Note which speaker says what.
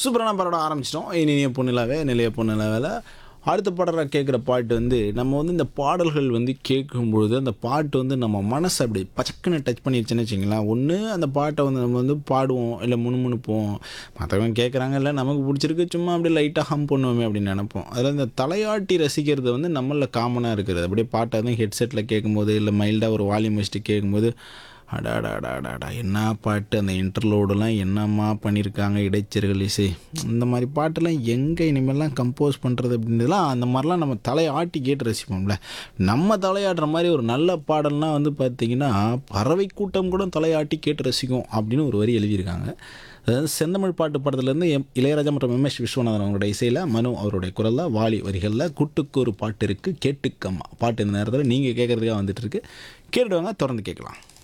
Speaker 1: சூப்பரான பாடம் ஆரம்பிச்சிட்டோம் இனிய பொண்ணிலாவே நிலைய பொண்ணிலாவில் அடுத்த பாடலாக கேட்குற பாட்டு வந்து நம்ம வந்து இந்த பாடல்கள் வந்து கேட்கும்பொழுது அந்த பாட்டு வந்து நம்ம மனசை அப்படி பச்சக்குன்னு டச் பண்ணிடுச்சுன்னு வச்சிங்களேன் ஒன்று அந்த பாட்டை வந்து நம்ம வந்து பாடுவோம் இல்லை முணுமுணுப்போம் மற்றவங்க கேட்குறாங்க இல்லை நமக்கு பிடிச்சிருக்கு சும்மா அப்படியே லைட்டாக ஹம் பண்ணுவோமே அப்படின்னு நினைப்போம் அதில் இந்த தலையாட்டி ரசிக்கிறது வந்து நம்மளில் காமனாக இருக்கிறது அப்படியே பாட்டை வந்து ஹெட்செட்டில் கேட்கும்போது இல்லை மைல்டாக ஒரு வால்யூம் வச்சுட்டு கேட்கும்போது அடாடாடாடாடா என்ன பாட்டு அந்த இன்டர்லோடெல்லாம் என்னம்மா பண்ணியிருக்காங்க இடைச்சர்கள் இசை இந்த மாதிரி பாட்டெல்லாம் எங்கே இனிமேல்லாம் கம்போஸ் பண்ணுறது அப்படின்றதுலாம் அந்த மாதிரிலாம் நம்ம தலையை ஆட்டி கேட்டு ரசிப்போம்ல நம்ம தலையாடுற மாதிரி ஒரு நல்ல பாடல்னால் வந்து பார்த்திங்கன்னா பறவை கூட்டம் கூட தலையாட்டி கேட்டு ரசிக்கும் அப்படின்னு ஒரு வரி எழுதியிருக்காங்க அதாவது செந்தமிழ் பாட்டு படத்துலேருந்து எம் இளையராஜா மற்றும் எம்எஸ் விஸ்வநாதன் அவங்களோட இசையில் மனு அவருடைய குரலில் வாலி வரிகளில் குட்டுக்கு ஒரு பாட்டு இருக்குது கேட்டுக்கம்மா பாட்டு இந்த நேரத்தில் நீங்கள் கேட்குறதுக்காக வந்துட்டு இருக்கு கேட்டுடுவாங்க தொடர்ந்து கேட்கலாம்